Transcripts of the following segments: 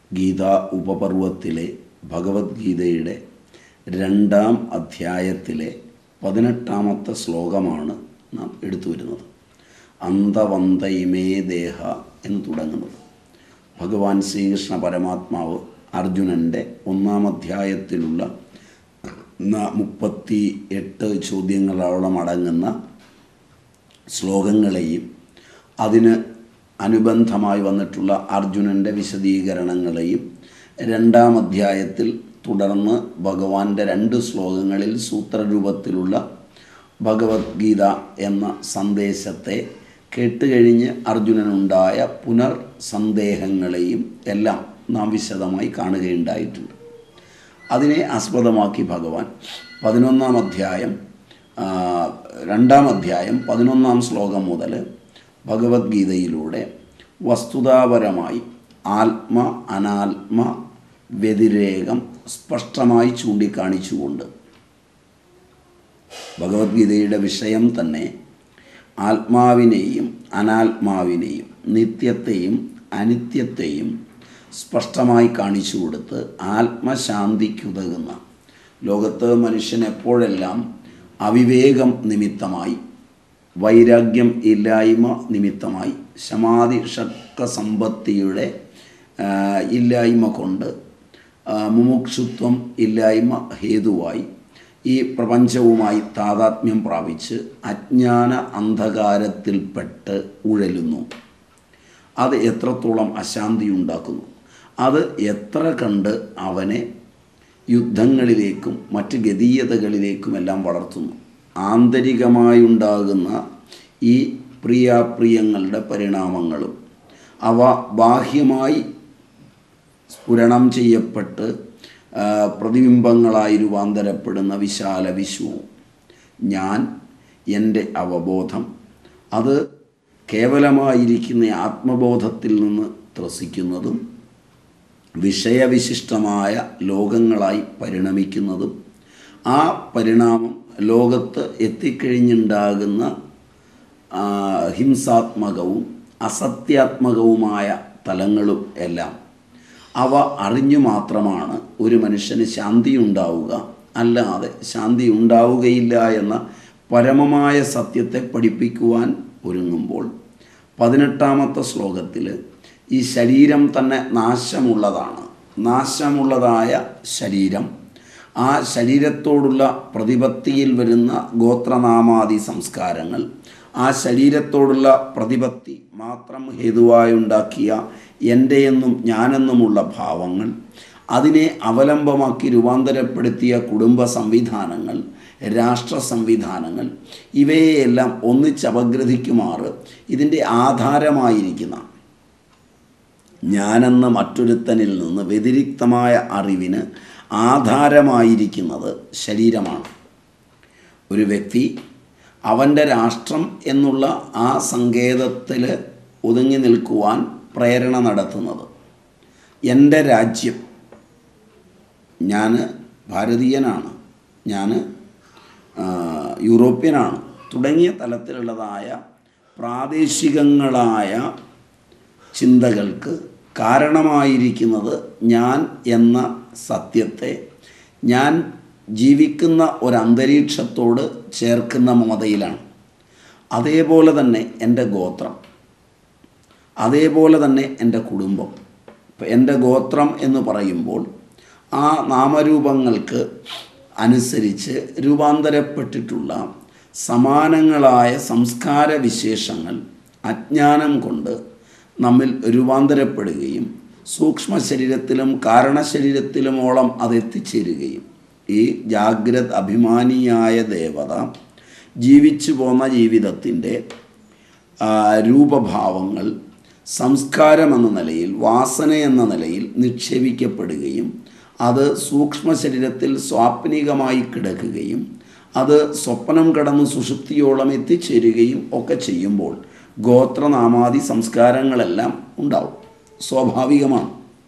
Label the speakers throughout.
Speaker 1: ഗീതാ ഉപപർവത്തിലെ ഭഗവത്ഗീതയുടെ രണ്ടാം അധ്യായത്തിലെ പതിനെട്ടാമത്തെ ശ്ലോകമാണ് നാം എടുത്തു വരുന്നത് അന്തവന്ത ഇമേ ദേഹ എന്ന് തുടങ്ങുന്നത് ഭഗവാൻ ശ്രീകൃഷ്ണ പരമാത്മാവ് അർജുനൻ്റെ ഒന്നാം അധ്യായത്തിലുള്ള ന- മുപ്പത്തി എട്ട് ചോദ്യങ്ങളോളം അടങ്ങുന്ന ശ്ലോകങ്ങളെയും അതിന് അനുബന്ധമായി വന്നിട്ടുള്ള അർജുനൻ്റെ വിശദീകരണങ്ങളെയും രണ്ടാം അധ്യായത്തിൽ തുടർന്ന് ഭഗവാന്റെ രണ്ട് ശ്ലോകങ്ങളിൽ സൂത്രരൂപത്തിലുള്ള ഭഗവത്ഗീത എന്ന സന്ദേശത്തെ കേട്ടുകഴിഞ്ഞ് അർജുനനുണ്ടായ പുനർ സന്ദേഹങ്ങളെയും എല്ലാം നാം വിശദമായി കാണുകയുണ്ടായിട്ടുണ്ട് അതിനെ ആസ്പദമാക്കി ഭഗവാൻ പതിനൊന്നാം അധ്യായം ആ, രണ്ടാം അധ്യായം പതിനൊന്നാം ശ്ലോകം മുതൽ ഭഗവത്ഗീതയിലൂടെ വസ്തുതാപരമായി ആത്മ അനാത്മ വ്യതിരേകം സ്പഷ്ടമായി ചൂണ്ടിക്കാണിച്ചുകൊണ്ട് ഭഗവത്ഗീതയുടെ വിഷയം തന്നെ ആത്മാവിനെയും അനാത്മാവിനെയും നിത്യത്തെയും അനിത്യത്തെയും സ്പഷ്ടമായി കാണിച്ചു കൊടുത്ത് ആത്മശാന്തിക്കുതകുന്ന ലോകത്ത് മനുഷ്യൻ എപ്പോഴെല്ലാം അവിവേകം നിമിത്തമായി വൈരാഗ്യം ഇല്ലായ്മ നിമിത്തമായി ശമാധി ഷഡ്ക സമ്പത്തിയുടെ ആ, ഇല്ലായ്മ കൊണ്ട് ആ, മുമുക്ഷുത്വം ഇല്ലായ്മ ഹേതുവായി ഈ പ്രപഞ്ചവുമായി താതാത്മ്യം പ്രാപിച്ച് അജ്ഞാന അന്ധകാരത്തിൽപ്പെട്ട് ഉഴലുന്നു അത് എത്രത്തോളം അശാന്തി ഉണ്ടാക്കുന്നു അത് എത്ര കണ്ട് അവനെ യുദ്ധങ്ങളിലേക്കും മറ്റ് ഗതീയതകളിലേക്കുമെല്ലാം വളർത്തുന്നു ആന്തരികമായുണ്ടാകുന്ന ഈ പ്രിയാപ്രിയങ്ങളുടെ പരിണാമങ്ങളും അവ ബാഹ്യമായി സ്ഫുരണം ചെയ്യപ്പെട്ട് ആ, പ്രതിബിംബങ്ങളായി രൂപാന്തരപ്പെടുന്ന വിശാല വിശ്വവും ഞാൻ എൻ്റെ അവബോധം അത് കേവലമായിരിക്കുന്ന ആത്മബോധത്തിൽ നിന്ന് ത്രസിക്കുന്നതും വിഷയവിശിഷ്ടമായ ലോകങ്ങളായി പരിണമിക്കുന്നതും ആ പരിണാമം ലോകത്ത് എത്തിക്കഴിഞ്ഞുണ്ടാകുന്ന ആ, ഹിംസാത്മകവും അസത്യാത്മകവുമായ തലങ്ങളും എല്ലാം അവ അറിഞ്ഞു മാത്രമാണ് ഒരു മനുഷ്യന് ശാന്തി ഉണ്ടാവുക അല്ലാതെ ശാന്തി ഉണ്ടാവുകയില്ല എന്ന പരമമായ സത്യത്തെ പഠിപ്പിക്കുവാൻ ഒരുങ്ങുമ്പോൾ പതിനെട്ടാമത്തെ ശ്ലോകത്തിൽ ഈ ശരീരം തന്നെ നാശമുള്ളതാണ് നാശമുള്ളതായ ശരീരം ആ ശരീരത്തോടുള്ള പ്രതിപത്തിയിൽ വരുന്ന ഗോത്രനാമാദി സംസ്കാരങ്ങൾ ആ ശരീരത്തോടുള്ള പ്രതിപത്തി മാത്രം ഹേതുവായുണ്ടാക്കിയ എൻ്റെ എന്നും ഞാനെന്നുമുള്ള ഭാവങ്ങൾ അതിനെ അവലംബമാക്കി രൂപാന്തരപ്പെടുത്തിയ കുടുംബ സംവിധാനങ്ങൾ രാഷ്ട്ര സംവിധാനങ്ങൾ ഇവയെയെല്ലാം ഒന്നിച്ചപഗ്രഥിക്കുമാറ് ഇതിൻ്റെ ആധാരമായിരിക്കുന്ന ഞാനെന്ന മറ്റൊരുത്തനിൽ നിന്ന് വ്യതിരിക്തമായ അറിവിന് ആധാരമായിരിക്കുന്നത് ശരീരമാണ് ഒരു വ്യക്തി അവൻ്റെ രാഷ്ട്രം എന്നുള്ള ആ സങ്കേതത്തിൽ ഒതുങ്ങി നിൽക്കുവാൻ പ്രേരണ നടത്തുന്നത് എൻ്റെ രാജ്യം ഞാൻ ഭാരതീയനാണ് ഞാൻ യൂറോപ്യനാണ് തുടങ്ങിയ തലത്തിലുള്ളതായ പ്രാദേശികങ്ങളായ ചിന്തകൾക്ക് കാരണമായിരിക്കുന്നത് ഞാൻ എന്ന സത്യത്തെ ഞാൻ ജീവിക്കുന്ന ഒരന്തരീക്ഷത്തോട് ചേർക്കുന്ന മമതയിലാണ് അതേപോലെ തന്നെ എൻ്റെ ഗോത്രം അതേപോലെ തന്നെ എൻ്റെ കുടുംബം ഇപ്പം എൻ്റെ ഗോത്രം എന്ന് പറയുമ്പോൾ ആ നാമരൂപങ്ങൾക്ക് അനുസരിച്ച് രൂപാന്തരപ്പെട്ടിട്ടുള്ള സമാനങ്ങളായ സംസ്കാര വിശേഷങ്ങൾ അജ്ഞാനം കൊണ്ട് നമ്മിൽ രൂപാന്തരപ്പെടുകയും സൂക്ഷ്മ ശരീരത്തിലും കാരണശരീരത്തിലുമോളം അത് എത്തിച്ചേരുകയും ഈ ജാഗ്രത് അഭിമാനിയായ ദേവത ജീവിച്ചു പോന്ന ജീവിതത്തിൻ്റെ ആ, രൂപഭാവങ്ങൾ സംസ്കാരം എന്ന നിലയിൽ വാസന എന്ന നിലയിൽ നിക്ഷേപിക്കപ്പെടുകയും അത് സൂക്ഷ്മ ശരീരത്തിൽ സ്വാപ്നികമായി കിടക്കുകയും അത് സ്വപ്നം കടന്ന് സുഷുപ്തിയോളം എത്തിച്ചേരുകയും ഒക്കെ ചെയ്യുമ്പോൾ ഗോത്രനാമാദി സംസ്കാരങ്ങളെല്ലാം ഉണ്ടാവും സ്വാഭാവികമാണ്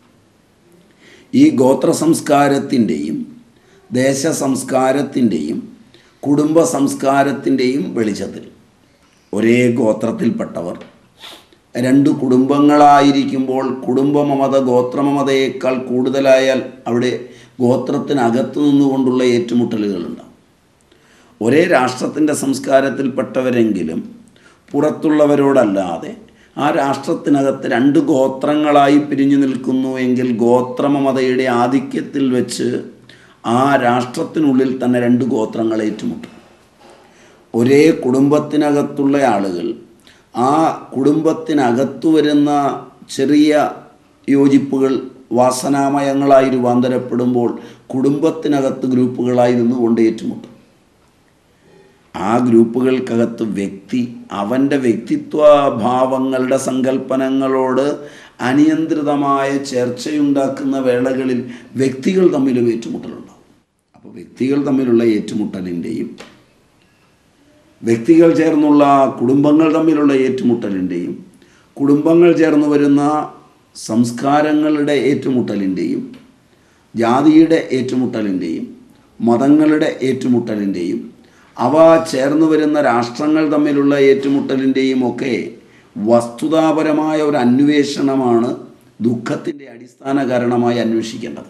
Speaker 1: ഈ ഗോത്ര സംസ്കാരത്തിൻ്റെയും ദേശ സംസ്കാരത്തിൻ്റെയും കുടുംബ സംസ്കാരത്തിൻ്റെയും വെളിച്ചത്തിൽ ഒരേ ഗോത്രത്തിൽപ്പെട്ടവർ രണ്ട് കുടുംബങ്ങളായിരിക്കുമ്പോൾ കുടുംബമമത ഗോത്രമമതയേക്കാൾ കൂടുതലായാൽ അവിടെ ഗോത്രത്തിനകത്ത് നിന്നുകൊണ്ടുള്ള ഏറ്റുമുട്ടലുകളുണ്ടാവും ഒരേ രാഷ്ട്രത്തിൻ്റെ സംസ്കാരത്തിൽപ്പെട്ടവരെങ്കിലും പുറത്തുള്ളവരോടല്ലാതെ ആ രാഷ്ട്രത്തിനകത്ത് രണ്ട് ഗോത്രങ്ങളായി പിരിഞ്ഞു നിൽക്കുന്നു എങ്കിൽ ഗോത്രമമതയുടെ ആധിക്യത്തിൽ വെച്ച് ആ രാഷ്ട്രത്തിനുള്ളിൽ തന്നെ രണ്ട് ഗോത്രങ്ങൾ ഏറ്റുമുട്ടും ഒരേ കുടുംബത്തിനകത്തുള്ള ആളുകൾ ആ കുടുംബത്തിനകത്തു വരുന്ന ചെറിയ യോജിപ്പുകൾ വാസനാമയങ്ങളായി രൂപാന്തരപ്പെടുമ്പോൾ കുടുംബത്തിനകത്ത് ഗ്രൂപ്പുകളായി നിന്നുകൊണ്ട് ഏറ്റുമുട്ടും ആ ഗ്രൂപ്പുകൾക്കകത്ത് വ്യക്തി അവൻ്റെ വ്യക്തിത്വ ഭാവങ്ങളുടെ സങ്കല്പനങ്ങളോട് അനിയന്ത്രിതമായ ചർച്ചയുണ്ടാക്കുന്ന വേളകളിൽ വ്യക്തികൾ തമ്മിലും ഏറ്റുമുട്ടലുണ്ടാവും അപ്പോൾ വ്യക്തികൾ തമ്മിലുള്ള ഏറ്റുമുട്ടലിൻ്റെയും വ്യക്തികൾ ചേർന്നുള്ള കുടുംബങ്ങൾ തമ്മിലുള്ള ഏറ്റുമുട്ടലിൻ്റെയും കുടുംബങ്ങൾ ചേർന്ന് വരുന്ന സംസ്കാരങ്ങളുടെ ഏറ്റുമുട്ടലിൻ്റെയും ജാതിയുടെ ഏറ്റുമുട്ടലിൻ്റെയും മതങ്ങളുടെ ഏറ്റുമുട്ടലിൻ്റെയും അവ ചേർന്ന് വരുന്ന രാഷ്ട്രങ്ങൾ തമ്മിലുള്ള ഏറ്റുമുട്ടലിൻ്റെയും ഒക്കെ വസ്തുതാപരമായ ഒരു അന്വേഷണമാണ് ദുഃഖത്തിൻ്റെ അടിസ്ഥാന കാരണമായി അന്വേഷിക്കേണ്ടത്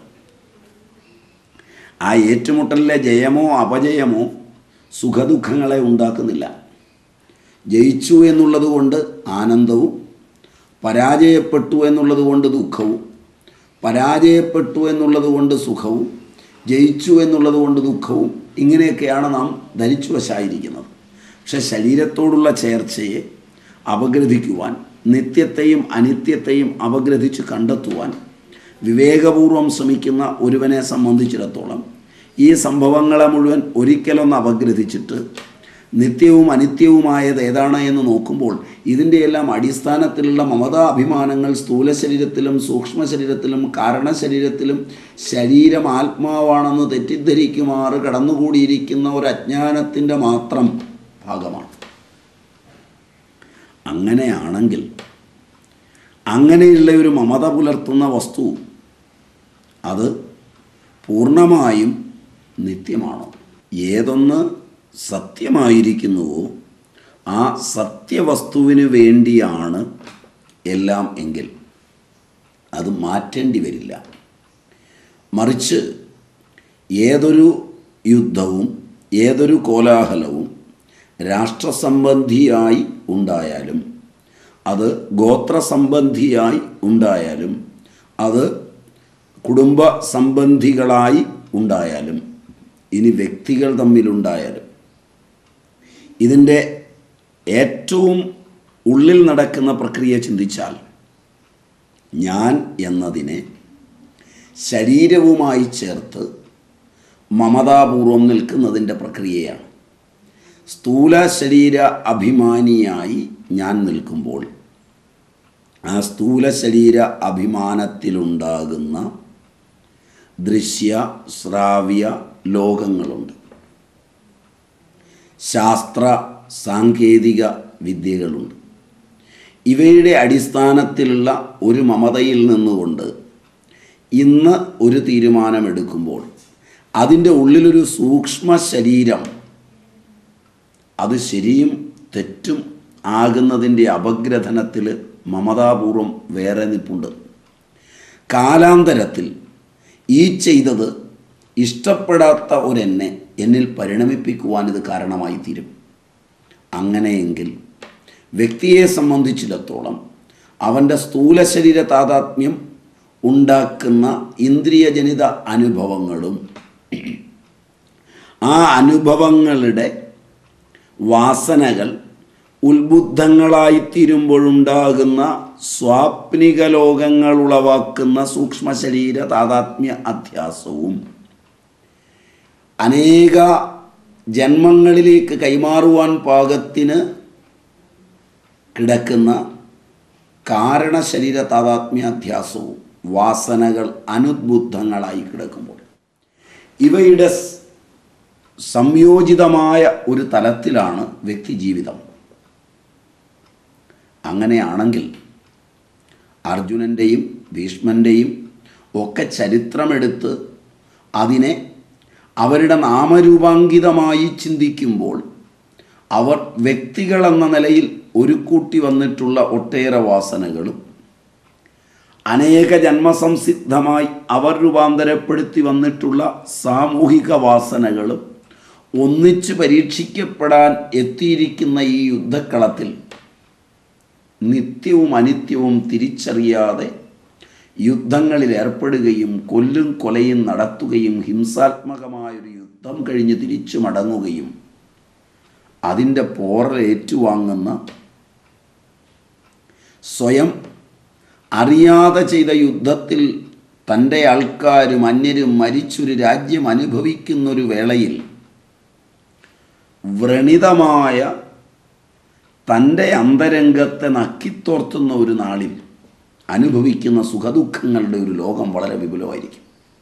Speaker 1: ആ ഏറ്റുമുട്ടലിലെ ജയമോ അപജയമോ സുഖദുഃഖങ്ങളെ ഉണ്ടാക്കുന്നില്ല ജയിച്ചു എന്നുള്ളത് കൊണ്ട് ആനന്ദവും പരാജയപ്പെട്ടു എന്നുള്ളത് കൊണ്ട് ദുഃഖവും പരാജയപ്പെട്ടു എന്നുള്ളത് കൊണ്ട് സുഖവും ജയിച്ചു എന്നുള്ളത് കൊണ്ട് ദുഃഖവും ഇങ്ങനെയൊക്കെയാണ് നാം ധരിച്ചു വശായിരിക്കുന്നത് പക്ഷെ ശരീരത്തോടുള്ള ചേർച്ചയെ അപഗ്രഥിക്കുവാൻ നിത്യത്തെയും അനിത്യത്തെയും അപഗ്രഥിച്ച് കണ്ടെത്തുവാൻ വിവേകപൂർവം ശ്രമിക്കുന്ന ഒരുവനെ സംബന്ധിച്ചിടത്തോളം ഈ സംഭവങ്ങളെ മുഴുവൻ ഒരിക്കലൊന്ന് അപഗ്രഥിച്ചിട്ട് നിത്യവും അനിത്യവുമായത് ഏതാണ് എന്ന് നോക്കുമ്പോൾ ഇതിൻ്റെയെല്ലാം അടിസ്ഥാനത്തിലുള്ള മമതാഭിമാനങ്ങൾ സ്ഥൂല ശരീരത്തിലും സൂക്ഷ്മ ശരീരത്തിലും കാരണ ശരീരത്തിലും ശരീരം ആത്മാവാണെന്ന് തെറ്റിദ്ധരിക്കുമാറ് കടന്നുകൂടിയിരിക്കുന്ന ഒരു അജ്ഞാനത്തിൻ്റെ മാത്രം ഭാഗമാണ് അങ്ങനെയാണെങ്കിൽ അങ്ങനെയുള്ള ഒരു മമത പുലർത്തുന്ന വസ്തു അത് പൂർണ്ണമായും നിത്യമാണോ ഏതൊന്ന് സത്യമായിരിക്കുന്നുവോ ആ സത്യവസ്തുവിന് വേണ്ടിയാണ് എല്ലാം എങ്കിൽ അത് മാറ്റേണ്ടി വരില്ല മറിച്ച് ഏതൊരു യുദ്ധവും ഏതൊരു കോലാഹലവും രാഷ്ട്രസംബന്ധിയായി ഉണ്ടായാലും അത് ഗോത്രസംബന്ധിയായി ഉണ്ടായാലും അത് കുടുംബ സംബന്ധികളായി ഉണ്ടായാലും ഇനി വ്യക്തികൾ തമ്മിലുണ്ടായാലും ഇതിൻ്റെ ഏറ്റവും ഉള്ളിൽ നടക്കുന്ന പ്രക്രിയ ചിന്തിച്ചാൽ ഞാൻ എന്നതിനെ ശരീരവുമായി ചേർത്ത് മമതാപൂർവം നിൽക്കുന്നതിൻ്റെ പ്രക്രിയയാണ് സ്ഥൂല ശരീര അഭിമാനിയായി ഞാൻ നിൽക്കുമ്പോൾ ആ സ്ഥൂല ശരീര അഭിമാനത്തിലുണ്ടാകുന്ന ദൃശ്യ ശ്രാവ്യ ലോകങ്ങളുണ്ട് ശാസ്ത്ര സാങ്കേതിക വിദ്യകളുണ്ട് ഇവയുടെ അടിസ്ഥാനത്തിലുള്ള ഒരു മമതയിൽ നിന്നുകൊണ്ട് ഇന്ന് ഒരു തീരുമാനമെടുക്കുമ്പോൾ അതിൻ്റെ ഉള്ളിലൊരു സൂക്ഷ്മ ശരീരം അത് ശരിയും തെറ്റും ആകുന്നതിൻ്റെ അപഗ്രഥനത്തിൽ മമതാപൂർവം വേറെ നിൽപ്പുണ്ട് കാലാന്തരത്തിൽ ഈ ചെയ്തത് ഇഷ്ടപ്പെടാത്ത ഒരെന്നെ എന്നിൽ പരിണമിപ്പിക്കുവാൻ ഇത് കാരണമായി തീരും അങ്ങനെയെങ്കിൽ വ്യക്തിയെ സംബന്ധിച്ചിടത്തോളം അവൻ്റെ സ്ഥൂല ശരീര താതാത്മ്യം ഉണ്ടാക്കുന്ന ഇന്ദ്രിയജനിത അനുഭവങ്ങളും ആ അനുഭവങ്ങളുടെ വാസനകൾ ഉത്ബുദ്ധങ്ങളായിത്തീരുമ്പോഴുണ്ടാകുന്ന സ്വാപ്നിക ലോകങ്ങൾ ഉളവാക്കുന്ന സൂക്ഷ്മ ശരീര താതാത്മ്യ അധ്യാസവും അനേക ജന്മങ്ങളിലേക്ക് കൈമാറുവാൻ പാകത്തിന് കിടക്കുന്ന കാരണശരീര താതാത്മ്യാധ്യാസവും വാസനകൾ അനുദ്ബുദ്ധങ്ങളായി കിടക്കുമ്പോൾ ഇവയുടെ സ് സംയോജിതമായ ഒരു തലത്തിലാണ് വ്യക്തിജീവിതം അങ്ങനെയാണെങ്കിൽ അർജുനൻ്റെയും ഭീഷ്മൻ്റെയും ഒക്കെ ചരിത്രമെടുത്ത് അതിനെ അവരുടെ നാമരൂപാങ്കിതമായി ചിന്തിക്കുമ്പോൾ അവർ വ്യക്തികളെന്ന നിലയിൽ ഒരു കൂട്ടി വന്നിട്ടുള്ള ഒട്ടേറെ വാസനകളും അനേക ജന്മസംസിദ്ധമായി അവർ രൂപാന്തരപ്പെടുത്തി വന്നിട്ടുള്ള സാമൂഹിക വാസനകളും ഒന്നിച്ച് പരീക്ഷിക്കപ്പെടാൻ എത്തിയിരിക്കുന്ന ഈ യുദ്ധക്കളത്തിൽ നിത്യവും അനിത്യവും തിരിച്ചറിയാതെ യുദ്ധങ്ങളിൽ ഏർപ്പെടുകയും കൊല്ലും കൊലയും നടത്തുകയും ഹിംസാത്മകമായൊരു യുദ്ധം കഴിഞ്ഞ് തിരിച്ചു മടങ്ങുകയും അതിൻ്റെ പോറൽ ഏറ്റുവാങ്ങുന്ന സ്വയം അറിയാതെ ചെയ്ത യുദ്ധത്തിൽ തൻ്റെ ആൾക്കാരും അന്യരും മരിച്ചൊരു രാജ്യം അനുഭവിക്കുന്നൊരു വേളയിൽ വ്രണിതമായ തൻ്റെ അന്തരംഗത്തെ നക്കിത്തോർത്തുന്ന ഒരു നാളിൽ അനുഭവിക്കുന്ന സുഖദുഃഖങ്ങളുടെ ഒരു ലോകം വളരെ വിപുലമായിരിക്കും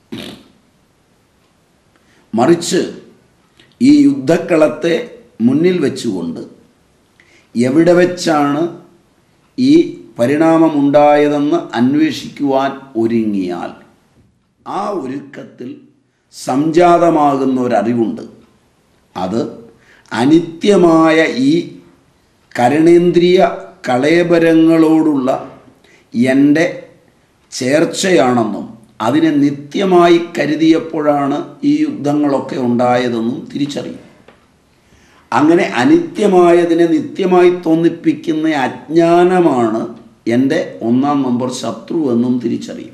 Speaker 1: മറിച്ച് ഈ യുദ്ധക്കളത്തെ മുന്നിൽ വെച്ചുകൊണ്ട് എവിടെ വെച്ചാണ് ഈ പരിണാമമുണ്ടായതെന്ന് അന്വേഷിക്കുവാൻ ഒരുങ്ങിയാൽ ആ ഒരുക്കത്തിൽ സംജാതമാകുന്ന ഒരറിവുണ്ട് അത് അനിത്യമായ ഈ കരണേന്ദ്രിയ കളേബരങ്ങളോടുള്ള എൻ്റെ ചേർച്ചയാണെന്നും അതിനെ നിത്യമായി കരുതിയപ്പോഴാണ് ഈ യുദ്ധങ്ങളൊക്കെ ഉണ്ടായതെന്നും തിരിച്ചറിയും അങ്ങനെ അനിത്യമായതിനെ നിത്യമായി തോന്നിപ്പിക്കുന്ന അജ്ഞാനമാണ് എൻ്റെ ഒന്നാം നമ്പർ ശത്രു എന്നും തിരിച്ചറിയും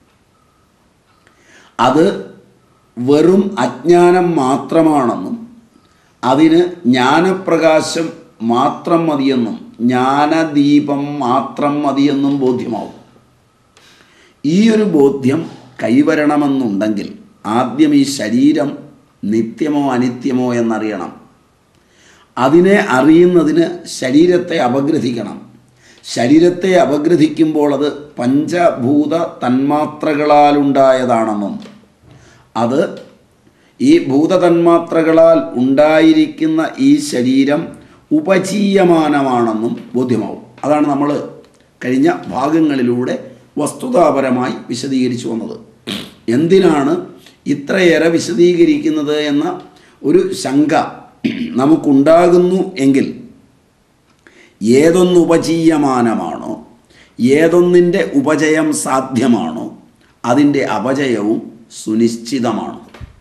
Speaker 1: അത് വെറും അജ്ഞാനം മാത്രമാണെന്നും അതിന് ജ്ഞാനപ്രകാശം മാത്രം മതിയെന്നും ജ്ഞാനദീപം മാത്രം മതിയെന്നും ബോധ്യമാവും ഈ ഒരു ബോധ്യം കൈവരണമെന്നുണ്ടെങ്കിൽ ആദ്യം ഈ ശരീരം നിത്യമോ അനിത്യമോ എന്നറിയണം അതിനെ അറിയുന്നതിന് ശരീരത്തെ അപഗ്രഥിക്കണം ശരീരത്തെ അപഗ്രഥിക്കുമ്പോൾ അത് പഞ്ചഭൂത തന്മാത്രകളാലുണ്ടായതാണെന്നും അത് ഈ ഭൂതതന്മാത്രകളാൽ ഉണ്ടായിരിക്കുന്ന ഈ ശരീരം ഉപജീയമാനമാണെന്നും ബോധ്യമാവും അതാണ് നമ്മൾ കഴിഞ്ഞ ഭാഗങ്ങളിലൂടെ വസ്തുതാപരമായി വിശദീകരിച്ചു വന്നത് എന്തിനാണ് ഇത്രയേറെ വിശദീകരിക്കുന്നത് എന്ന ഒരു ശങ്ക നമുക്കുണ്ടാകുന്നു എങ്കിൽ ഏതൊന്ന് ഉപജീയമാനമാണോ ഏതൊന്നിൻ്റെ ഉപജയം സാധ്യമാണോ അതിൻ്റെ അപജയവും സുനിശ്ചിതമാണ്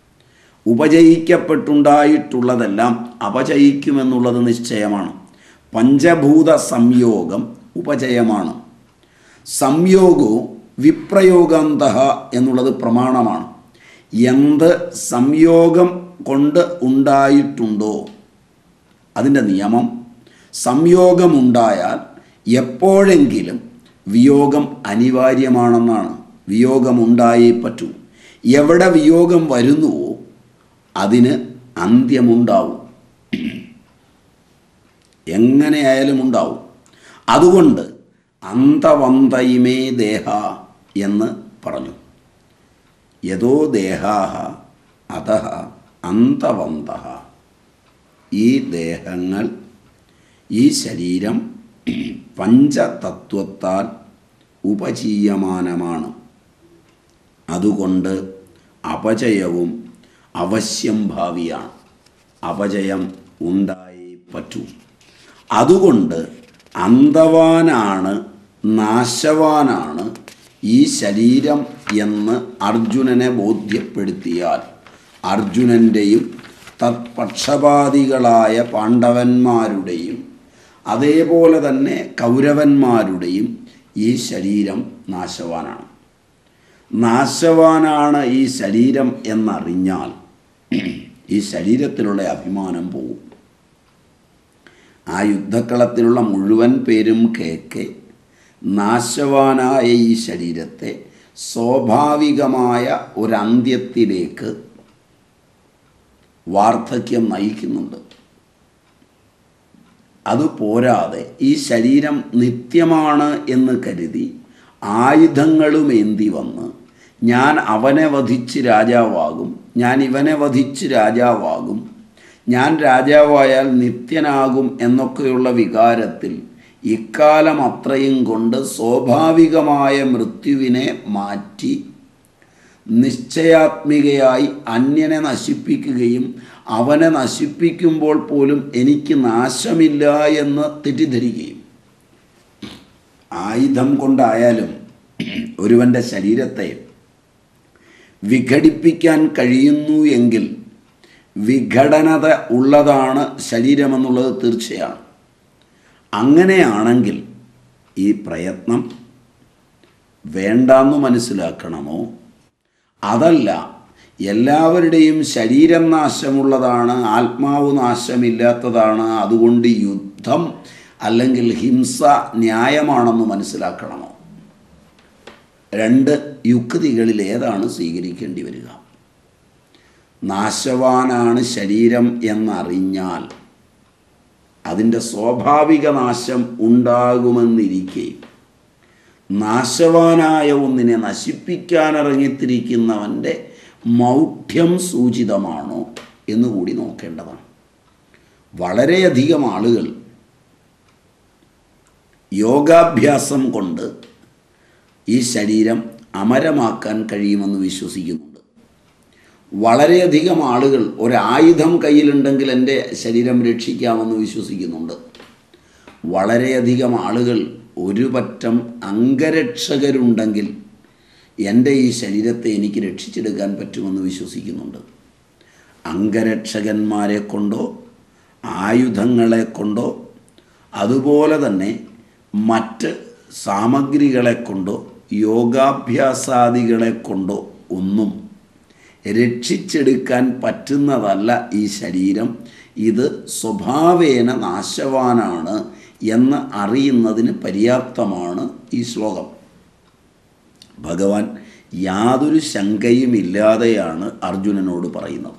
Speaker 1: ഉപജയിക്കപ്പെട്ടുണ്ടായിട്ടുള്ളതെല്ലാം അപജയിക്കുമെന്നുള്ളത് നിശ്ചയമാണ് പഞ്ചഭൂത സംയോഗം ഉപജയമാണ് സംയോഗവും വിപ്രയോഗാന്ത എന്നുള്ളത് പ്രമാണമാണ് എന്ത് സംയോഗം കൊണ്ട് ഉണ്ടായിട്ടുണ്ടോ അതിൻ്റെ നിയമം സംയോഗമുണ്ടായാൽ എപ്പോഴെങ്കിലും വിയോഗം അനിവാര്യമാണെന്നാണ് വിയോഗമുണ്ടായേ പറ്റൂ എവിടെ വിയോഗം വരുന്നുവോ അതിന് അന്ത്യമുണ്ടാവും എങ്ങനെയായാലും ഉണ്ടാവും അതുകൊണ്ട് അന്തവന്തയിമേ ദേഹ എന്ന് പറഞ്ഞു യഥോ ദേഹാഹ അത അന്തവന്ത ഈ ദേഹങ്ങൾ ഈ ശരീരം പഞ്ചതത്വത്താൽ ഉപചീയമാനമാണ് അതുകൊണ്ട് അപജയവും അവശ്യം ഭാവിയാണ് അപജയം ഉണ്ടായേ പറ്റൂ അതുകൊണ്ട് അന്തവാനാണ് നാശവാനാണ് ഈ ശരീരം എന്ന് അർജുനനെ ബോധ്യപ്പെടുത്തിയാൽ അർജുനൻ്റെയും തത്പക്ഷപാതികളായ പാണ്ഡവന്മാരുടെയും അതേപോലെ തന്നെ കൗരവന്മാരുടെയും ഈ ശരീരം നാശവാനാണ് നാശവാനാണ് ഈ ശരീരം എന്നറിഞ്ഞാൽ ഈ ശരീരത്തിലുള്ള അഭിമാനം പോകും ആ യുദ്ധക്കളത്തിലുള്ള മുഴുവൻ പേരും കേക്കെ നാശവാനായ ഈ ശരീരത്തെ സ്വാഭാവികമായ ഒരന്ത്യത്തിലേക്ക് വാർദ്ധക്യം നയിക്കുന്നുണ്ട് അത് പോരാതെ ഈ ശരീരം നിത്യമാണ് എന്ന് കരുതി ആയുധങ്ങളുമേന്തി വന്ന് ഞാൻ അവനെ വധിച്ച് രാജാവാകും ഞാൻ ഇവനെ വധിച്ച് രാജാവാകും ഞാൻ രാജാവായാൽ നിത്യനാകും എന്നൊക്കെയുള്ള വികാരത്തിൽ ഇക്കാലം അത്രയും കൊണ്ട് സ്വാഭാവികമായ മൃത്യുവിനെ മാറ്റി നിശ്ചയാത്മികയായി അന്യനെ നശിപ്പിക്കുകയും അവനെ നശിപ്പിക്കുമ്പോൾ പോലും എനിക്ക് നാശമില്ല എന്ന് തെറ്റിദ്ധരിക്കുകയും ആയുധം കൊണ്ടായാലും ഒരുവൻ്റെ ശരീരത്തെ വിഘടിപ്പിക്കാൻ കഴിയുന്നു എങ്കിൽ വിഘടനത ഉള്ളതാണ് ശരീരമെന്നുള്ളത് തീർച്ചയാണ് അങ്ങനെയാണെങ്കിൽ ഈ പ്രയത്നം വേണ്ടാന്ന് മനസ്സിലാക്കണമോ അതല്ല എല്ലാവരുടെയും ശരീരം നാശമുള്ളതാണ് ആത്മാവ് നാശമില്ലാത്തതാണ് അതുകൊണ്ട് യുദ്ധം അല്ലെങ്കിൽ ഹിംസ ന്യായമാണെന്ന് മനസ്സിലാക്കണമോ രണ്ട് യുക്തികളിൽ ഏതാണ് സ്വീകരിക്കേണ്ടി വരിക നാശവാനാണ് ശരീരം എന്നറിഞ്ഞാൽ അതിൻ്റെ സ്വാഭാവിക നാശം ഉണ്ടാകുമെന്നിരിക്കെ നാശവാനായ ഒന്നിനെ നശിപ്പിക്കാനിറങ്ങിത്തിരിക്കുന്നവൻ്റെ മൗഢ്യം സൂചിതമാണോ എന്നുകൂടി നോക്കേണ്ടതാണ് വളരെയധികം ആളുകൾ യോഗാഭ്യാസം കൊണ്ട് ഈ ശരീരം അമരമാക്കാൻ കഴിയുമെന്ന് വിശ്വസിക്കുന്നുണ്ട് വളരെയധികം ആളുകൾ ഒരായുധം കയ്യിലുണ്ടെങ്കിൽ എൻ്റെ ശരീരം രക്ഷിക്കാമെന്ന് വിശ്വസിക്കുന്നുണ്ട് വളരെയധികം ആളുകൾ ഒരു പറ്റം അംഗരക്ഷകരുണ്ടെങ്കിൽ എൻ്റെ ഈ ശരീരത്തെ എനിക്ക് രക്ഷിച്ചെടുക്കാൻ പറ്റുമെന്ന് വിശ്വസിക്കുന്നുണ്ട് അംഗരക്ഷകന്മാരെ കൊണ്ടോ ആയുധങ്ങളെ കൊണ്ടോ അതുപോലെ തന്നെ മറ്റ് സാമഗ്രികളെ കൊണ്ടോ യോഗാഭ്യാസാദികളെ കൊണ്ടോ ഒന്നും രക്ഷിച്ചെടുക്കാൻ പറ്റുന്നതല്ല ഈ ശരീരം ഇത് സ്വഭാവേന നാശവാനാണ് എന്ന് അറിയുന്നതിന് പര്യാപ്തമാണ് ഈ ശ്ലോകം ഭഗവാൻ യാതൊരു ശങ്കയുമില്ലാതെയാണ് അർജുനനോട് പറയുന്നത്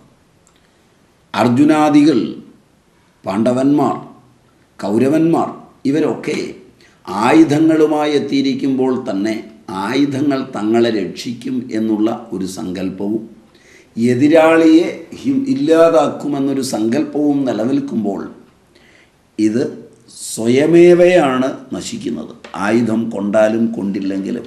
Speaker 1: അർജുനാദികൾ പാണ്ഡവന്മാർ കൗരവന്മാർ ഇവരൊക്കെ ആയുധങ്ങളുമായി എത്തിയിരിക്കുമ്പോൾ തന്നെ ആയുധങ്ങൾ തങ്ങളെ രക്ഷിക്കും എന്നുള്ള ഒരു സങ്കല്പവും എതിരാളിയെ ഹി- ഇല്ലാതാക്കുമെന്നൊരു സങ്കല്പവും നിലനിൽക്കുമ്പോൾ ഇത് സ്വയമേവയാണ് നശിക്കുന്നത് ആയുധം കൊണ്ടാലും കൊണ്ടില്ലെങ്കിലും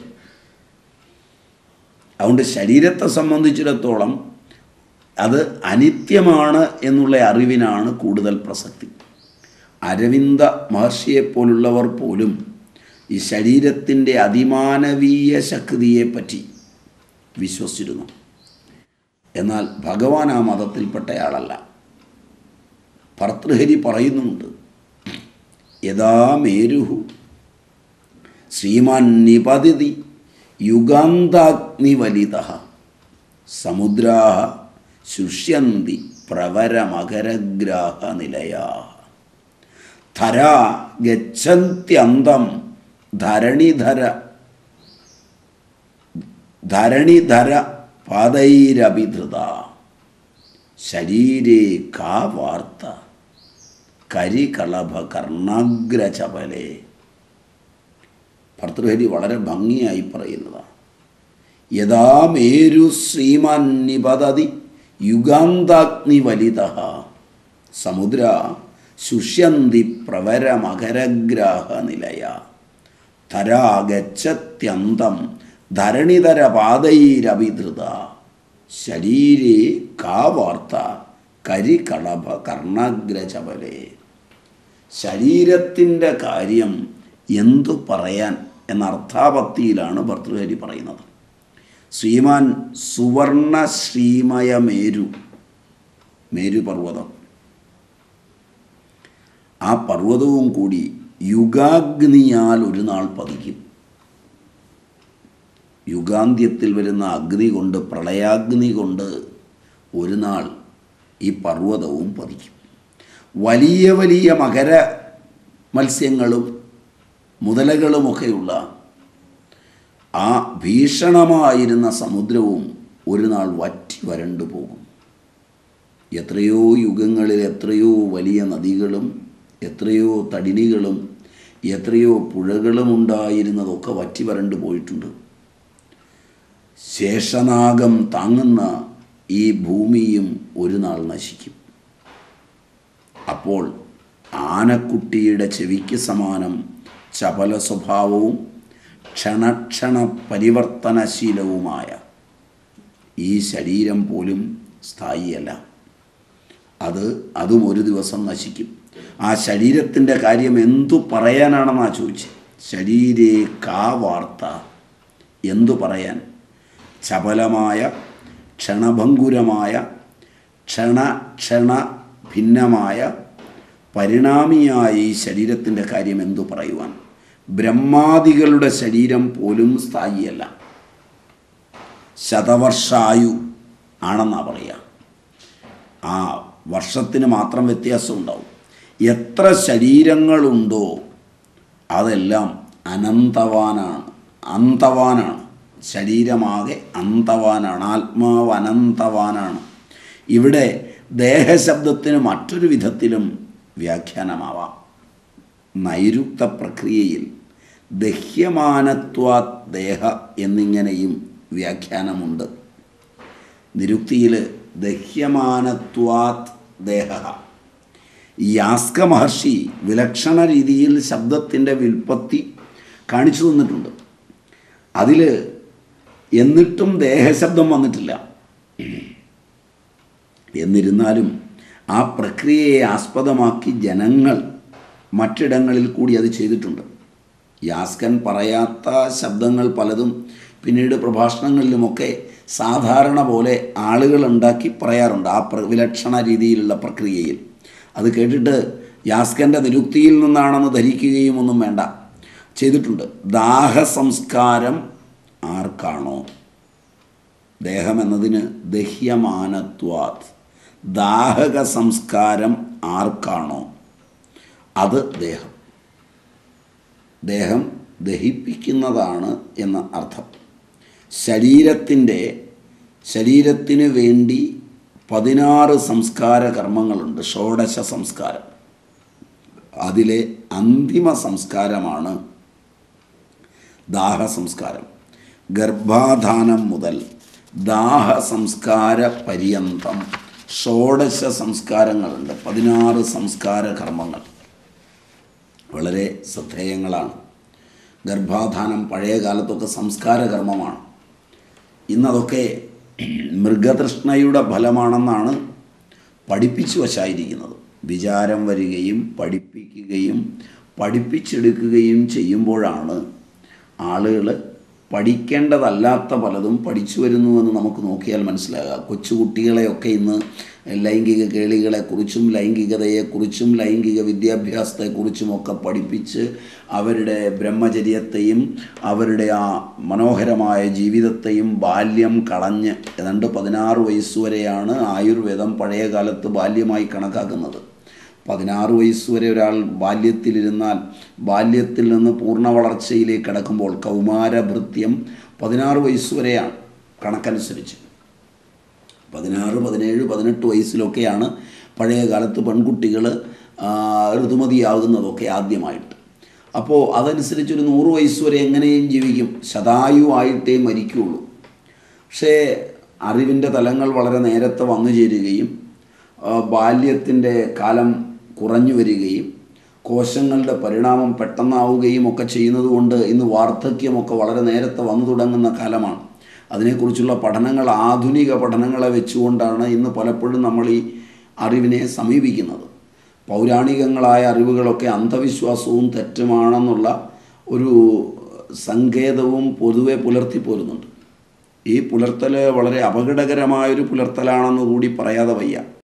Speaker 1: അതുകൊണ്ട് ശരീരത്തെ സംബന്ധിച്ചിടത്തോളം അത് അനിത്യമാണ് എന്നുള്ള അറിവിനാണ് കൂടുതൽ പ്രസക്തി അരവിന്ദ മഹർഷിയെപ്പോലുള്ളവർ പോലും ഈ ശരീരത്തിൻ്റെ അതിമാനവീയ ശക്തിയെപ്പറ്റി വിശ്വസിച്ചിരുന്നു എന്നാൽ ഭഗവാൻ ആ മതത്തിൽപ്പെട്ടയാളല്ല ഭർതൃഹരി പറയുന്നുണ്ട് യഥാ മേരുഹു ശ്രീമാൻ നിപതിതി യുഗാന്താഗ്നിവലിത സമുദ്രാ ശുഷ്യന്തി പ്രവരമകരഗ്രാഹ നിലയാ ധരാ ഗച്ഛന്ത്യന്തം ധരണിധര ധരണിധര പാദൈരഭിധൃത ശരീരേ കാ വാർത്ത കരികളഭ കർണാഗ്രചപലേ ഭർതൃഹരി വളരെ ഭംഗിയായി പറയുന്നതാണ് യഥാ മേരു ശ്രീമാൻ നിപതതി യുഗാന്താഗ്നി വലിത സമുദ്ര ശുഷ്യന്തി പ്രവരമകരഗ്രാഹ നിലയ ധരാ ഗച്ഛത്യന്തം ധരണിതര പാദൈരഭിധൃത ശരീരേ കാ വാർത്ത കരികളഭ കർണാഗ്രചപലേ ശരീരത്തിൻ്റെ കാര്യം എന്തു പറയാൻ എന്ന അർത്ഥാപത്തിയിലാണ് ഭർതൃഹരി പറയുന്നത് ശ്രീമാൻ സുവർണ ശ്രീമയ മേരു മേരുപർവ്വതം ആ പർവ്വതവും കൂടി യുഗാഗ്നിയാൽ ഒരു നാൾ പതിക്കും യുഗാന്ത്യത്തിൽ വരുന്ന അഗ്നി കൊണ്ട് പ്രളയാഗ്നി കൊണ്ട് ഒരു നാൾ ഈ പർവ്വതവും പതിക്കും വലിയ വലിയ മകര മത്സ്യങ്ങളും മുതലകളുമൊക്കെയുള്ള ആ ഭീഷണമായിരുന്ന സമുദ്രവും ഒരു നാൾ വറ്റി വരണ്ടു പോകും എത്രയോ യുഗങ്ങളിൽ എത്രയോ വലിയ നദികളും എത്രയോ തടിനികളും എത്രയോ പുഴകളും ഉണ്ടായിരുന്നതൊക്കെ വറ്റി വരണ്ടു പോയിട്ടുണ്ട് ശേഷനാഗം താങ്ങുന്ന ഈ ഭൂമിയും ഒരു നാൾ നശിക്കും അപ്പോൾ ആനക്കുട്ടിയുടെ ചെവിക്ക് സമാനം ചപല സ്വഭാവവും ക്ഷണക്ഷണ പരിവർത്തനശീലവുമായ ഈ ശരീരം പോലും സ്ഥായിയല്ല അത് അതും ഒരു ദിവസം നശിക്കും ആ ശരീരത്തിൻ്റെ കാര്യം എന്തു പറയാനാണെന്നാ ചോദിച്ചത് ശരീരേ കാ വാർത്ത എന്തു പറയാൻ ചപലമായ ക്ഷണഭങ്കുരമായ ക്ഷണ ക്ഷണ ഭിന്നമായ പരിണാമിയായ ഈ ശരീരത്തിൻ്റെ കാര്യം എന്തു പറയുവാൻ ബ്രഹ്മാദികളുടെ ശരീരം പോലും സ്ഥായിയല്ല ശതവർഷായു ആണെന്നാ പറയുക ആ വർഷത്തിന് മാത്രം വ്യത്യാസം ഉണ്ടാവും എത്ര ശരീരങ്ങളുണ്ടോ അതെല്ലാം അനന്തവാനാണ് അന്തവാനാണ് ശരീരമാകെ അന്തവാനാണ് ആത്മാവ് അനന്തവാനാണ് ഇവിടെ ദേഹശബ്ദത്തിന് മറ്റൊരു വിധത്തിലും വ്യാഖ്യാനമാവാം നൈരുക്ത പ്രക്രിയയിൽ ദഹ്യമാനത്വാത് ദേഹ എന്നിങ്ങനെയും വ്യാഖ്യാനമുണ്ട് നിരുക്തിയിൽ ദഹ്യമാനത്വാത് ദേഹ യാസ്ക മഹർഷി വിലക്ഷണ രീതിയിൽ ശബ്ദത്തിൻ്റെ വിൽപ്പത്തി കാണിച്ചു തന്നിട്ടുണ്ട് അതിൽ എന്നിട്ടും ദേഹശബ്ദം വന്നിട്ടില്ല എന്നിരുന്നാലും ആ പ്രക്രിയയെ ആസ്പദമാക്കി ജനങ്ങൾ മറ്റിടങ്ങളിൽ കൂടി അത് ചെയ്തിട്ടുണ്ട് യാസ്കൻ പറയാത്ത ശബ്ദങ്ങൾ പലതും പിന്നീട് പ്രഭാഷണങ്ങളിലുമൊക്കെ സാധാരണ പോലെ ആളുകൾ ഉണ്ടാക്കി പറയാറുണ്ട് ആ പ്ര വിലക്ഷണ രീതിയിലുള്ള പ്രക്രിയയിൽ അത് കേട്ടിട്ട് യാസ്കൻ്റെ നിരുക്തിയിൽ നിന്നാണെന്ന് ധരിക്കുകയും ഒന്നും വേണ്ട ചെയ്തിട്ടുണ്ട് ദാഹസംസ്കാരം ആർക്കാണോ ദേഹം എന്നതിന് ദഹ്യമാനത്വാത് ദാഹക സംസ്കാരം ആർക്കാണോ അത് ദേഹം ദേഹം ദഹിപ്പിക്കുന്നതാണ് എന്ന അർത്ഥം ശരീരത്തിൻ്റെ ശരീരത്തിന് വേണ്ടി പതിനാറ് സംസ്കാര കർമ്മങ്ങളുണ്ട് ഷോഡശ സംസ്കാരം അതിലെ അന്തിമ സംസ്കാരമാണ് ദാഹസംസ്കാരം ഗർഭാധാനം മുതൽ ദാഹസംസ്കാര പര്യന്തം ഷോഡശ സംസ്കാരങ്ങളുണ്ട് പതിനാറ് സംസ്കാര കർമ്മങ്ങൾ വളരെ ശ്രദ്ധേയങ്ങളാണ് ഗർഭാധാനം പഴയ കാലത്തൊക്കെ സംസ്കാര കർമ്മമാണ് ഇന്നതൊക്കെ മൃഗതൃഷ്ണയുടെ ഫലമാണെന്നാണ് പഠിപ്പിച്ചു വശായിരിക്കുന്നത് വിചാരം വരികയും പഠിപ്പിക്കുകയും പഠിപ്പിച്ചെടുക്കുകയും ചെയ്യുമ്പോഴാണ് ആളുകൾ പഠിക്കേണ്ടതല്ലാത്ത പലതും പഠിച്ചു വരുന്നുവെന്ന് നമുക്ക് നോക്കിയാൽ മനസ്സിലാകാം കൊച്ചുകുട്ടികളെയൊക്കെ ഇന്ന് ലൈംഗിക കേളികളെക്കുറിച്ചും ലൈംഗികതയെക്കുറിച്ചും ലൈംഗിക വിദ്യാഭ്യാസത്തെക്കുറിച്ചുമൊക്കെ പഠിപ്പിച്ച് അവരുടെ ബ്രഹ്മചര്യത്തെയും അവരുടെ ആ മനോഹരമായ ജീവിതത്തെയും ബാല്യം കളഞ്ഞ് ഏതാണ്ട് പതിനാറ് വയസ്സുവരെയാണ് ആയുർവേദം പഴയ കാലത്ത് ബാല്യമായി കണക്കാക്കുന്നത് പതിനാറ് വയസ്സ് വരെ ഒരാൾ ബാല്യത്തിലിരുന്നാൽ ബാല്യത്തിൽ നിന്ന് പൂർണ്ണ വളർച്ചയിലേക്ക് കടക്കുമ്പോൾ കൗമാരഭൃത്യം പതിനാറ് വയസ്സ് വരെയാണ് കണക്കനുസരിച്ച് പതിനാറ് പതിനേഴ് പതിനെട്ട് വയസ്സിലൊക്കെയാണ് പഴയ കാലത്ത് പെൺകുട്ടികൾ ഋതുമതിയാകുന്നതൊക്കെ ആദ്യമായിട്ട് അപ്പോൾ അതനുസരിച്ച് ഒരു നൂറ് വയസ്സ് വരെ എങ്ങനെയും ജീവിക്കും ശതായുവായിട്ടേ മരിക്കുകയുള്ളൂ പക്ഷേ അറിവിൻ്റെ തലങ്ങൾ വളരെ നേരത്തെ വന്നു ചേരുകയും ബാല്യത്തിൻ്റെ കാലം കുറഞ്ഞു വരികയും കോശങ്ങളുടെ പരിണാമം പെട്ടെന്നാവുകയും ഒക്കെ ചെയ്യുന്നത് കൊണ്ട് ഇന്ന് വാർദ്ധക്യമൊക്കെ വളരെ നേരത്തെ വന്നു തുടങ്ങുന്ന കാലമാണ് അതിനെക്കുറിച്ചുള്ള പഠനങ്ങൾ ആധുനിക പഠനങ്ങളെ വെച്ചുകൊണ്ടാണ് ഇന്ന് പലപ്പോഴും നമ്മൾ ഈ അറിവിനെ സമീപിക്കുന്നത് പൗരാണികങ്ങളായ അറിവുകളൊക്കെ അന്ധവിശ്വാസവും തെറ്റുമാണെന്നുള്ള ഒരു സങ്കേതവും പൊതുവെ പുലർത്തിപ്പോരുന്നുണ്ട് ഈ പുലർത്തൽ വളരെ അപകടകരമായൊരു പുലർത്തലാണെന്ന് കൂടി പറയാതെ വയ്യ